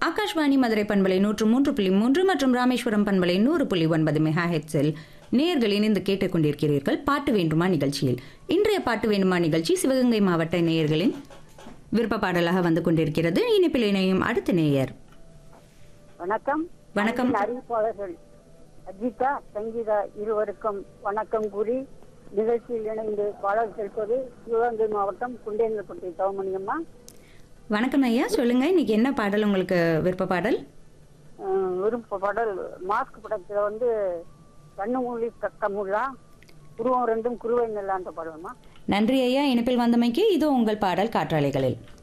ஆகாஷ்வாணி மதுரை பண்பலை நூற்று மூன்று புள்ளி மூன்று மற்றும் ராமேஸ்வரம் பண்பலை நூறு புள்ளி ஒன்பது மெகா ஹெட்ஸில் நேர்கள் இணைந்து கேட்டுக்கொண்டிருக்கிறீர்கள் பாட்டு வேண்டுமா நிகழ்ச்சியில் இன்றைய பாட்டு வேண்டுமா நிகழ்ச்சி சிவகங்கை மாவட்ட நேயர்களின் விருப்ப பாடலாக வந்து கொண்டிருக்கிறது இனிப்பில் இணையும் அடுத்த நேயர் வணக்கம் வணக்கம். அன்பின் அறிவிப்பாளர்கள் அஜிதா சங்கீதா இருவருக்கும் வணக்கம் கூறி நிகழ்ச்சியில் இணைந்து பாடல் செலுப்பது சிவகங்கை மாவட்டம் குண்டேந்திரப்பட்டி தவமணியம்மா வணக்கம் ஐயா சொல்லுங்க இன்னைக்கு என்ன பாடல் உங்களுக்கு விருப்ப பாடல் அஹ், விருப்ப பாடல் மாஸ்க் படத்துல வந்து கண்ணு மூலி கக்கமுள்ளா குருவம் ரெண்டும் குருவை நல்லான்ற பாடலுமா நன்றி ஐயா இனிப்பில் வந்தமைக்கு இது உங்கள் பாடல் காற்றாலைகளில்